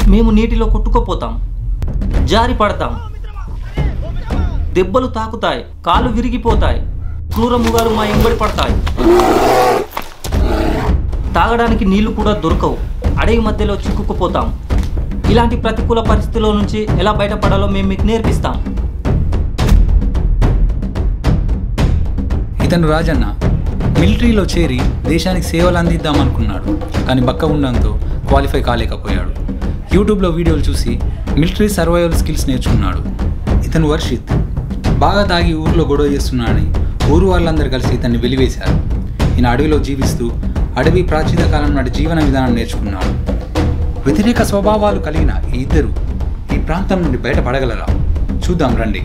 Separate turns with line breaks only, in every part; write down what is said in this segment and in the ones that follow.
మేము నీటిలో కొట్టుకుపోతాం జారి పడతాం దెబ్బలు తాకుతాయి కాళ్ళు విరిగిపోతాయి క్రూరముగాలు మా ఎంబడి పడతాయి తాగడానికి నీళ్లు కూడా దొరకవు అడవి మధ్యలో చిక్కుకుపోతాం ఇలాంటి ప్రతికూల పరిస్థితుల నుంచి ఎలా బయటపడాలో మేము మీకు నేర్పిస్తాం
ఇతను రాజన్న మిలిటరీలో చేరి దేశానికి సేవలు అందిద్దాం అనుకున్నాడు కానీ బక్క ఉండడంతో క్వాలిఫై కాలేకపోయాడు యూట్యూబ్లో వీడియోలు చూసి మిలిటరీ సర్వైవల్ స్కిల్స్ నేర్చుకున్నాడు ఇతను వర్షిత్ బాగా తాగి ఊర్లో గొడవ చేస్తున్నాడని ఊరు వాళ్ళందరూ కలిసి ఇతన్ని వెలివేశారు ఈయన అడవిలో జీవిస్తూ అడవి ప్రాచీన కాలం నాటి జీవన విధానం నేర్చుకున్నాడు వ్యతిరేక స్వభావాలు కలిగిన ఈ ఇద్దరు ఈ ప్రాంతం నుండి బయటపడగలరా చూద్దాం రండి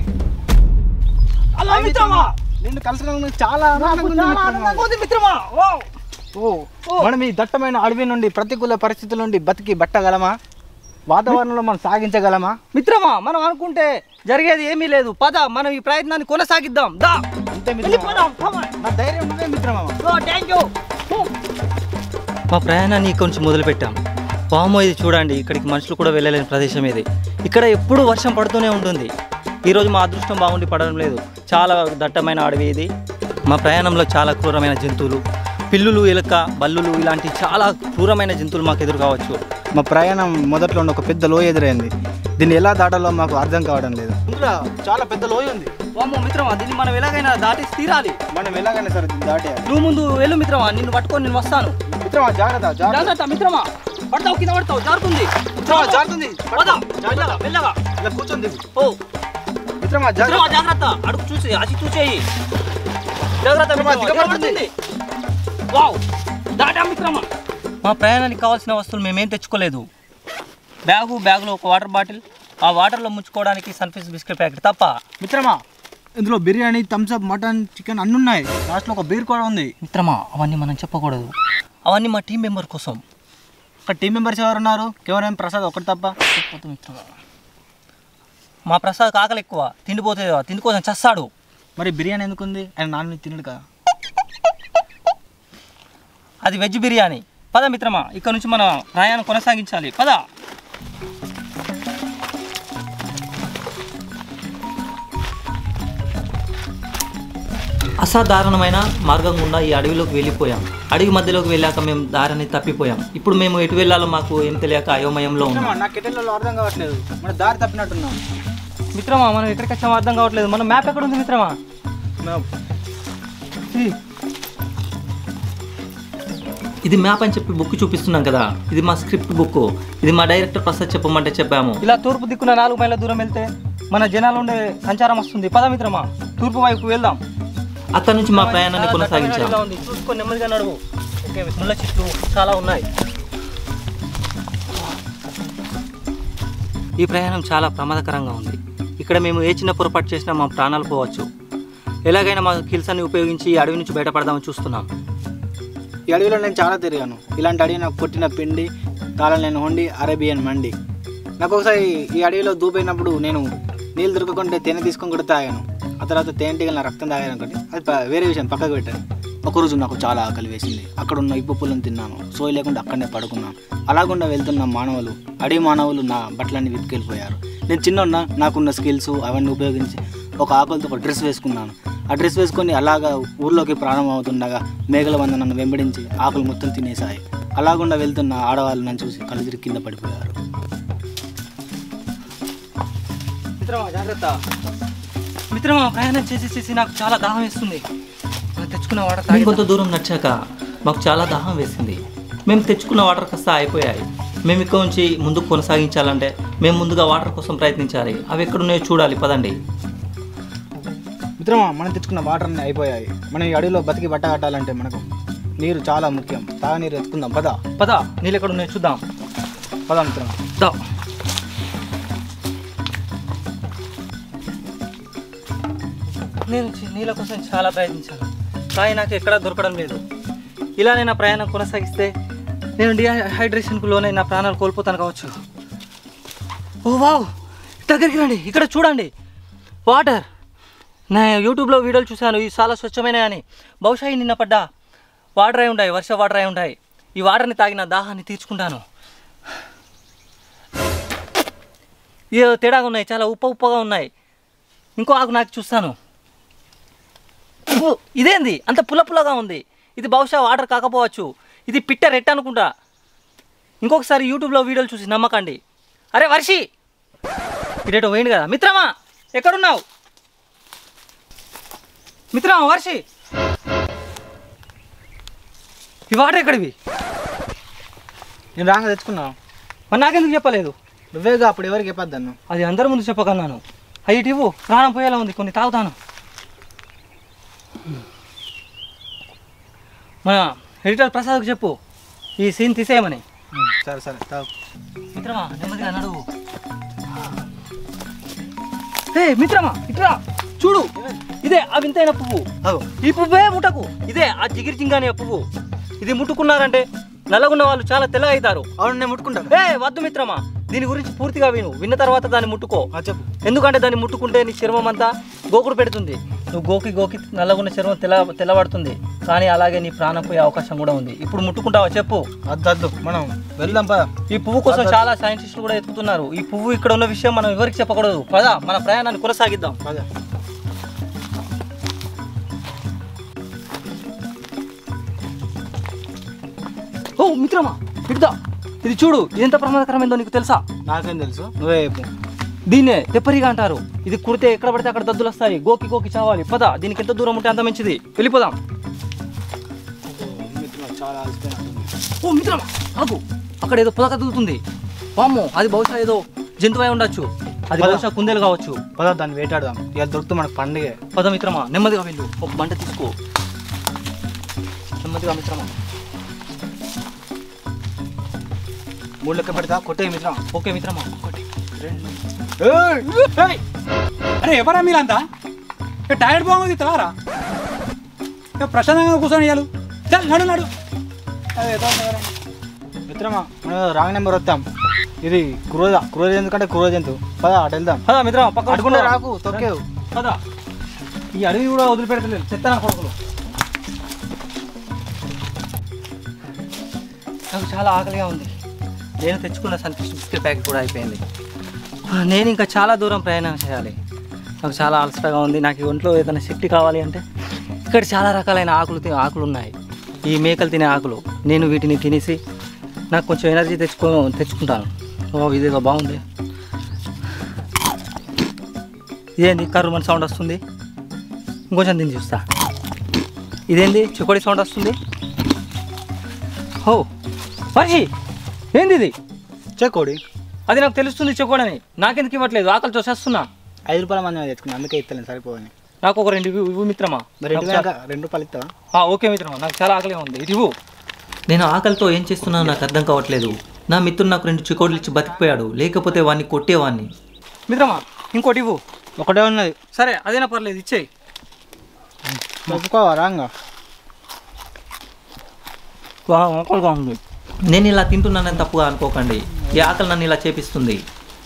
అలా మిత్రమా
నిన్ను కలసినందుకు చాలా
నాకు
ఆనందంగా
చాలా
ఉంది
ఆనందంగా
మిత్రమా.
ఉంది మిత్రమా వావ్
ఓ మనం ఈ దట్టమైన అడవి నుండి ప్రతికూల పరిస్థితుల నుండి బతికి బట్టగలమా వాతావరణంలో మనం సాగించగలమా
మిత్రమా మనం అనుకుంటే జరిగేది ఏమీ లేదు పద మనం ఈ ప్రయత్నాన్ని కొనసాగిద్దాం దా
అంతే
వెళ్ళిపోదాం
నా ధైర్యం నువ్వే మిత్రమా
థ్యాంక్ యూ
మా ప్రయాణాన్ని ఇక్కడి నుంచి మొదలుపెట్టాం పాము ఇది చూడండి ఇక్కడికి మనుషులు కూడా వెళ్ళలేని ప్రదేశం ఇది ఇక్కడ ఎప్పుడూ వర్షం పడుతూనే ఉంటుంది ఈరోజు మా అదృష్టం బాగుండి పడడం లేదు చాలా దట్టమైన అడవి ఇది మా ప్రయాణంలో చాలా క్రూరమైన జంతువులు పిల్లులు ఎలుక బల్లులు ఇలాంటి చాలా క్రూరమైన జంతువులు మాకు ఎదురు కావచ్చు
మా ప్రయాణం మొదట్లో ఒక పెద్ద లోయ ఎదురైంది దీన్ని ఎలా దాటాలో మాకు అర్థం కావడం లేదు ఇందులో చాలా పెద్ద లోయ ఉంది
వామ్మో మిత్రమా దీన్ని మనం ఎలాగైనా దాటేసి తీరాలి
మనం ఎలాగైనా సరే దీన్ని దాటేయాలి
నువ్వు ముందు వెళ్ళు మిత్రమా నిన్ను పట్టుకొని నేను వస్తాను
మిత్రమా జాగ్రత్త జాగ్రత్త
జాగ్రత్త మిత్రమా పడతావు కింద పడతావు జారుతుంది
మిత్రమా జాగ్రత్త
పడదాం మెల్లగా మెల్లగా
ఇలా కూర్చొని
ఓ
మిత్రమా
మిత్రమా
జాగ్రత్త
జాగ్రత్త అడుగు చూసి అసి చూసేయి జాగ్రత్త మిత్రమా
దిగబడుతుంది.
దిగబడుతుంది వావ్ దాటా మిత్రమా
మా ప్రయాణానికి కావాల్సిన వస్తువులు మేమేం తెచ్చుకోలేదు బ్యాగు బ్యాగులో ఒక వాటర్ బాటిల్ ఆ వాటర్లో ముంచుకోవడానికి సన్ఫీస్ బిస్కెట్ ప్యాకెట్ తప్ప
మిత్రమా ఇందులో బిర్యానీ థమ్స్అప్ మటన్ చికెన్ అన్ని ఉన్నాయి లాస్ట్లో ఒక బీర్ కూడా ఉంది
మిత్రమా అవన్నీ మనం చెప్పకూడదు అవన్నీ మా టీం మెంబర్ కోసం
ఒక టీం మెంబర్స్ ఎవరు ఉన్నారు కేవలం ప్రసాద్ ఒకటి తప్ప
చెప్పొద్దు మిత్రమా మా ప్రసాద్ ఆకలి ఎక్కువ తిండిపోతే తిండి కోసం చస్తాడు
మరి బిర్యానీ ఎందుకు ఉంది ఆయన నాన్న వెజ్ తినడు కదా
అది వెజ్ బిర్యానీ పద మిత్రమా ఇక్కడ నుంచి మన ప్రయాణం కొనసాగించాలి పద అసాధారణమైన మార్గం గుండా ఈ అడవిలోకి వెళ్ళిపోయాం అడవి మధ్యలోకి వెళ్ళాక మేము దారిని తప్పిపోయాం ఇప్పుడు మేము ఎటు వెళ్ళాలో మాకు ఏం తెలియక అయోమయంలో ఉన్నాం
మిత్రమా నా కెటల్లో అర్థం కావట్లేదు మన దారి తప్పినట్టున్నాం
మిత్రమా మనం ఎక్కడికి వచ్చామో అర్థం కావట్లేదు మన మ్యాప్ ఎక్కడ ఉంది మిత్రమా ఇది మ్యాప్ అని చెప్పి బుక్ చూపిస్తున్నాం కదా ఇది మా స్క్రిప్ట్ బుక్ ఇది మా డైరెక్టర్ ప్రసాద్ చెప్పమంటే చెప్పాము
ఇలా తూర్పు దిక్కున నాలుగు మైళ్ళ దూరం వెళ్తే మన జనాలు ఉండే సంచారం వస్తుంది పద మిత్రమా తూర్పు వైపు వెళ్దాం
అక్కడ నుంచి మా ప్రయాణాన్ని కొనసాగించాం
ఇలా ఉంది చూసుకొని నెమ్మదిగా నడువు ఓకే ముళ్ళ చెట్లు చాలా ఉన్నాయి
ఈ ప్రయాణం చాలా ప్రమాదకరంగా ఉంది ఇక్కడ మేము ఏ చిన్న పొరపాటు చేసినా మా ప్రాణాలు పోవచ్చు ఎలాగైనా మా కిల్సాన్ని ఉపయోగించి ఈ అడవి నుంచి బయటపడదామని చూస్తున్నాం
ఈ అడవిలో నేను చాలా తిరిగాను ఇలాంటి అడవి నాకు కొట్టిన పిండి కాలం హోండి అరేబియన్ మండి నాకు ఒకసారి ఈ అడవిలో దూపోయినప్పుడు నేను నీళ్ళు దొరకకుంటే తేనె తీసుకొని కూడా తాగాను ఆ తర్వాత తేనెటీగలు నా రక్తం తాగాను ఒకటి అది ప- వేరే విషయం పక్కకు పెట్టాను ఒకరోజు నాకు చాలా ఆకలి వేసింది అక్కడ ఉన్న ఇప్పు పుల్లను తిన్నాను సోయి లేకుండా అక్కడనే పడుకున్నాను అలాగుండా వెళ్తున్న మానవులు అడవి మానవులు నా బట్టలన్నీ విప్పుకెళ్ళిపోయారు నేను చిన్న ఉన్నా నాకున్న స్కిల్స్ అవన్నీ ఉపయోగించి ఒక ఆకులతో ఒక డ్రెస్ వేసుకున్నాను ఆ డ్రెస్ వేసుకొని అలాగా ఊర్లోకి ప్రాణం అవుతుండగా మేఘల వంద నన్ను వెంబడించి ఆకులు మొత్తం తినేసాయి అలాగుండా వెళ్తున్న ఆడవాళ్ళు నన్ను చూసి కళ్ళు తిరిగి కింద పడిపోయారు
మిత్రమా జాగ్రత్త
మిత్రమా ప్రయాణం చేసి చేసి నాకు చాలా దాహం వేస్తుంది
మనం తెచ్చుకున్న వాటర్
మేము
తాగి
కొంత దూరం నడిచాక మాకు చాలా దాహం వేసింది మేము తెచ్చుకున్న వాటర్ కాస్త అయిపోయాయి మేము ఇక్కడ నుంచి ముందుకు కొనసాగించాలంటే మేము ముందుగా వాటర్ కోసం ప్రయత్నించాలి అవి ఎక్కడున్నాయో చూడాలి పదండి
మిత్రమా మనం తెచ్చుకున్న వాటర్ అన్నీ అయిపోయాయి మనం ఈ అడవిలో బతికి బట్ట కట్టాలంటే మనకు నీరు చాలా ముఖ్యం తాగనీరు ఎత్తుకుందాం పద
పద నీళ్ళు ఎక్కడ ఉన్నాయో చూద్దాం
పద మిత్రమా
దా
నేను చి- నీళ్ళ కోసం చాలా ప్రయత్నించాను కానీ నాకు ఎక్కడా దొరకడం లేదు ఇలానే నా ప్రయాణం కొనసాగిస్తే నేను డిహైడ్రేషన్కు లోనై నా ప్రాణాలు కోల్పోతాను కావచ్చు ఓ వావ్ దగ్గరికి రండి ఇక్కడ చూడండి వాటర్ నా యూట్యూబ్లో వీడియోలు చూశాను ఇవి చాలా స్వచ్ఛమైన అని బహుశా ఈ నిన్న పడ్డ వాటర్ అయి ఉంటాయి వర్ష వాటర్ అయి ఉంటాయి ఈ వాటర్ని తాగిన దాహాన్ని తీర్చుకుంటాను ఇది తేడాగా ఉన్నాయి చాలా ఉప్ప ఉప్పగా ఉన్నాయి ఇంకో ఆకు నాకు చూస్తాను ఉప్పు, ఇదేంది అంత పుల్ల పుల్లగా ఉంది ఇది బహుశా వాటర్ కాకపోవచ్చు ఇది పిట్ట రెట్ట అనుకుంటా ఇంకొకసారి యూట్యూబ్లో వీడియోలు చూసి నమ్మకండి అరే వర్షి ఇదేటో పోయింది కదా మిత్రమా ఎక్కడున్నావు మిత్రమా వర్షి ఈ వాటర్ ఎక్కడివి
నేను రాగా తెచ్చుకున్నా
మరి నాకెందుకు చెప్పలేదు
నువ్వేగా అప్పుడు ఎవరికి చెప్పొద్దన్ను
అది అందరి ముందు చెప్పకన్నాను అయ్యి ఇవ్వు ప్రాణం పోయేలా ఉంది కొన్ని తాగుతాను మన ఎడిటర్ ప్రసాద్కి చెప్పు ఈ సీన్ తీసేయమని
ఉమ్, సరే సరే తాగు
మిత్రమా నెమ్మదిగా నడువు హే మిత్రమా ఇట్రా చూడు ఇదే ఆ వింతైన పువ్వు
అవు
ఈ పువ్వే ముట్టకు ఇదే ఆ జిగిరి జింగాని పువ్వు ఇది ముట్టుకున్నారంటే నల్లగున్న వాళ్ళు చాలా తెల్ల అవుతారు
అవును నేను ముట్టుకుంటాను
ఏ వద్దు మిత్రమా దీని గురించి పూర్తిగా విను విన్న తర్వాత దాన్ని ముట్టుకో
ఆ, చెప్పు
ఎందుకంటే దాన్ని ముట్టుకుంటే నీ చర్మం అంతా గోకుడు పెడుతుంది నువ్వు గోకి గోకి నల్లగున్న చర్మం తెల్ల తెల్లబడుతుంది కానీ అలాగే నీ ప్రాణం పోయే అవకాశం కూడా ఉంది ఇప్పుడు ముట్టుకుంటావా చెప్పు
వద్దు వద్దు మనం వెళ్దాం పద
ఈ పువ్వు కోసం చాలా సైంటిస్టులు కూడా ఎత్తుకుతున్నారు ఈ పువ్వు ఇక్కడ ఉన్న విషయం మనం ఎవరికి చెప్పకూడదు పదా మన ప్రయాణాన్ని కొనసాగిద్దాం
పద
ఓ మిత్రమా ఇద్దా ఇది చూడు ఇది ఎంత ప్రమాదకరమైందో నీకు తెలుసా
నాకేం తెలుసు నువ్వే చెప్పు
దీన్నే తెప్పరిగా అంటారు ఇది కుడితే ఎక్కడ పడితే అక్కడ దద్దులు వస్తాయి గోకి గోకి చావాలి పద దీనికి ఎంత దూరం ఉంటే అంత మంచిది వెళ్ళిపోదాం
మిత్రులు చాలా అలసిపోయినట్టుంది
ఓ మిత్రమా ఆగు అక్కడ ఏదో పొద కదులుతుంది వామ్మో అది బహుశా ఏదో జంతువై ఉండొచ్చు అది
పద.
బహుశా కుందేలు కావచ్చు
పద దాన్ని వేటాడదాం ఇవాళ దొరుకుతూ మనకు పండుగే
పద మిత్రమా నెమ్మదిగా వెళ్ళు ఒక మంట తీసుకో నెమ్మదిగా మిత్రమా
మూడు లెక్క పెడతా కొట్టే మిత్రం
ఓకే మిత్రమా ఒకటి రెండు
ఏయ్! అరే ఎవరా మీరంతా ఏ టైర్డ్ బాగుంది తలారా ఏ ప్రశాంతంగా కూర్చొని ఇయ్యాలి చల్ నడు నడు
మిత్రమా మనం రాంగ్ నెంబర్ వద్దాం ఇది క్రూర క్రూర ఎందుకంటే క్రూర జంతువు పద అటు వెళ్దాం
పద మిత్రమా పక్క
అడుగుండే రాకు తొక్కేవు
పద ఈ అడవి కూడా వదిలిపెడతలేదు చెత్త నా కొడుకులు నాకు చాలా ఆకలిగా ఉంది నేను తెచ్చుకున్న సంతృష్టి బిస్కెట్ ప్యాకెట్ కూడా అయిపోయింది ఆ, నేను ఇంకా చాలా దూరం ప్రయాణం చేయాలి నాకు చాలా అలసటగా ఉంది నాకు ఈ ఒంట్లో ఏదైనా శక్తి కావాలి అంటే ఇక్కడ చాలా రకాలైన ఆకులు తి- ఆకులు ఉన్నాయి ఈ మేకలు తినే ఆకులు నేను వీటిని తినేసి నాకు కొంచెం ఎనర్జీ తెచ్చుకో తెచ్చుకుంటాను ఓ ఇదేదో బాగుంది ఇదేంది కర్రు మన సౌండ్ వస్తుంది ఇంకొంచెం దీన్ని చూస్తా ఇదేంది చుకోడి సౌండ్ వస్తుంది ఓ మనిషి ఏంది ఇది
చెక్కోడి
అది నాకు తెలుస్తుంది చెకోడని నాకెందుకు ఇవ్వట్లేదు ఆకలితో చేస్తున్నా
ఐదు రూపాయల మంది తెచ్చుకున్నా అందుకే ఇస్తలేను సరిపోవని
నాకు ఒక రెండు ఇవ్వు ఇవ్వు మిత్రమా
మరి
నాకు
ఇంటి
చాలా-
వెనక రెండు రూపాయలు ఇస్తావా
ఆ, ఓకే మిత్రమా నాకు చాలా ఆకలిగా ఉంది ఇది ఇవ్వు
నేను ఆకలితో ఏం చేస్తున్నానో నాకు అర్థం కావట్లేదు నా మిత్రుడు నాకు రెండు చికోడ్లు ఇచ్చి బతికిపోయాడు లేకపోతే వాడిని కొట్టేవాడిని
మిత్రమా ఇంకోటి ఇవ్వు
ఒకటే ఉన్నది
సరే అదేనా పర్లేదు ఇచ్చేయి
ఒప్పుకోవా రాంగా
వా, ఆకలిగా ఉంది
నేను ఇలా తింటున్నానని తప్పుగా అనుకోకండి ఈ ఆకలి నన్ను ఇలా చేపిస్తుంది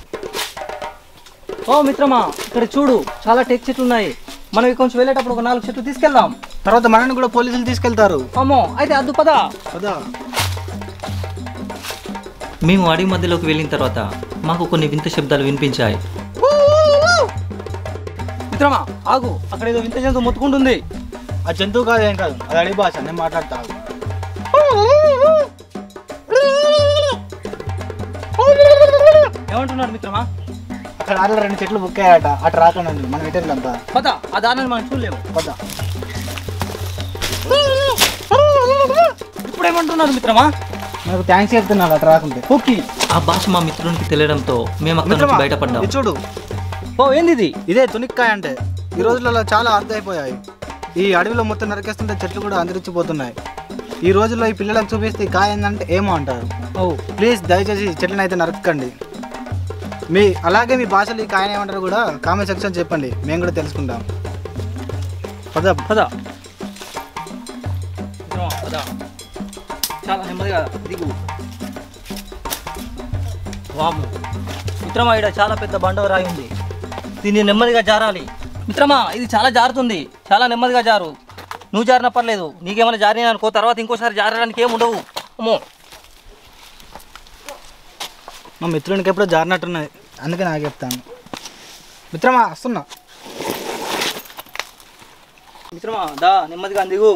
ఓ మిత్రమా ఇక్కడ చూడు చాలా టెక్ చెట్లు ఉన్నాయి మనం ఇక్కడ కొంచెం వెళ్ళేటప్పుడు ఒక నాలుగు చెట్లు తీసుకెళ్దాం
తర్వాత మనని కూడా పోలీసులు తీసుకెళ్తారు
అమ్మో అయితే అద్దు పదా
కదా
మేము అడవి మధ్యలోకి వెళ్ళిన తర్వాత మాకు కొన్ని వింత శబ్దాలు వినిపించాయి
మిత్రమా ఆగు అక్కడ ఏదో వింత జంతువు మొత్తుకుంటుంది
ఆ జంతువు కాదు ఏం కాదు అది అడిగి భాష నేను మాట్లాడతాను
ఏమంటున్నాడు మిత్రమా
అక్కడ ఆటలు రెండు చెట్లు బుక్ అయ్యాట అటు రాకుండా ఉంది మనం ఇటు వెళ్దాం పద.
పద ఆ దారిని మనం చూడలేము
పద
ఇప్పుడు ఏమంటున్నారు మిత్రమా
నాకు థ్యాంక్స్ చెప్తున్నాను అటు రాకుంటే
ఓకే
ఆ భాష మా మిత్రునికి తెలియడంతో మేము అక్కడి నుంచి
మిత్రమా,
బయటపడ్డాం
ఇది చూడు
ఓ ఏంది ఇది
ఇదే తునిక్కాయ అంటే ఈ రోజులలో చాలా అర్థమైపోయాయి ఈ అడవిలో మొత్తం నరికేస్తుంటే చెట్లు కూడా అంతరించిపోతున్నాయి ఈ రోజుల్లో ఈ పిల్లలకు చూపిస్తే ఈ కాయ ఏంటంటే ఏమో అంటారు
ఓ
ప్లీజ్ దయచేసి చెట్లను అయితే నరకండి మీ అలాగే మీ భాషలో ఈ కాయని ఏమంటారు కూడా కామెంట్ సెక్షన్ చెప్పండి మేము కూడా తెలుసుకుంటాం పద
పద మిత్రమా పద చాలా నెమ్మదిగా దిగు వాము మిత్రమా ఇక్కడ చాలా పెద్ద బండవరాయి ఉంది దీన్ని నెమ్మదిగా జారాలి మిత్రమా ఇది చాలా జారుతుంది చాలా నెమ్మదిగా జారు నువ్వు జారినా పర్లేదు నీకేమైనా జారినా అనుకో తర్వాత ఇంకోసారి జారడానికి ఏమి ఉండవు అమ్మో
మా మిత్రునికి ఎప్పుడో జారినట్టున్నది అందుకే నాకు చెప్తాను మిత్రమా వస్తున్నా
మిత్రమా దా నెమ్మదిగా అందిగు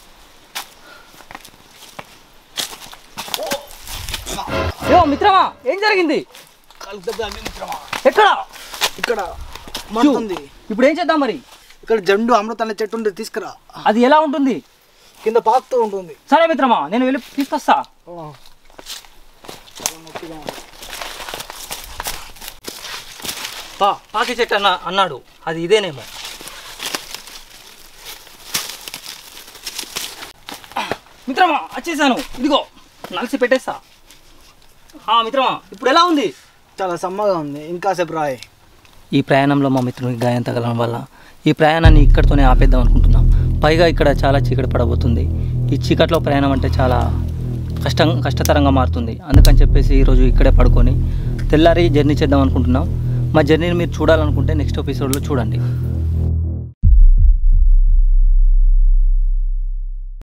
యో మిత్రమా ఏం జరిగింది ఎక్కడ
ఇక్కడ మంటుంది
ఇప్పుడు ఏం చేద్దాం మరి
ఇక్కడ జండు అమృత అనే చెట్టు ఉంది తీసుకురా
అది ఎలా ఉంటుంది
కింద పాకుతూ ఉంటుంది
సరే మిత్రమా నేను వెళ్ళి తీసుకొస్తా పా పాకి చెట్టు అన్న అన్నాడు అది ఇదేనేమో మిత్రమా వచ్చేసాను ఇదిగో నలిసి పెట్టేస్తా ఆ, మిత్రమా ఇప్పుడు ఎలా ఉంది
చాలా సమ్మగా ఉంది ఇంకాసేపు రాయ్
ఈ ప్రయాణంలో మా మిత్రునికి గాయం తగలడం వల్ల ఈ ప్రయాణాన్ని ఇక్కడితోనే ఆపేద్దాం అనుకుంటున్నాం పైగా ఇక్కడ చాలా చీకటి పడబోతుంది ఈ చీకట్లో ప్రయాణం అంటే చాలా కష్టం కష్టతరంగా మారుతుంది అందుకని చెప్పేసి ఈరోజు ఇక్కడే పడుకొని తెల్లారి జర్నీ చేద్దాం అనుకుంటున్నాం మా జర్నీని మీరు చూడాలనుకుంటే నెక్స్ట్ ఎపిసోడ్లో చూడండి